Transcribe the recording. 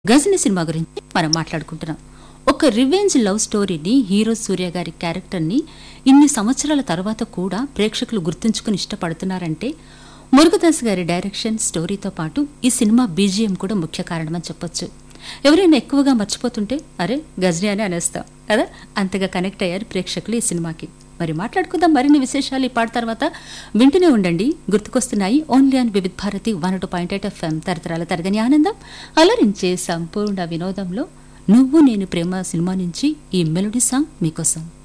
Ghajini cinema గురించి మనం మాట్లాడుకుంటున్నాం ఒక రివెంజ్ లవ్ స్టోరీని హీరో సూర్య గారి క్యారెక్టర్ని ఇన్ని సంవత్సరాల తర్వాత కూడా ప్రేక్షకులు గుర్తుంచుకుని ఇష్టపడుతున్నారంటే మురుగదాస్ గారి డైరెక్షన్ స్టోరీతో పాటు ఈ సినిమా బీజిఎం కూడా ముఖ్య కారణమని చెప్పొచ్చు ఎవరైనా ఎక్కువగా మర్చిపోతుంటే అరే గజని అని అనేస్తాం కదా అంతగా కనెక్ట్ అయ్యారు ప్రేక్షకులు ఈ సినిమాకి మరి మాట్లాడుకుందాం మరిన్ని విశేషాలు ఈ పాట తర్వాత వింటూనే ఉండండి గుర్తుకొస్తున్నాయి only on Vividh Bharati one two point eight FM తరతరాల తరగని ఆనందం అలరించే సంపూర్ణ వినోదంలో నువ్వు నేను ప్రేమ సినిమా నుంచి ఈ మెలోడీ సాంగ్ మీకోసం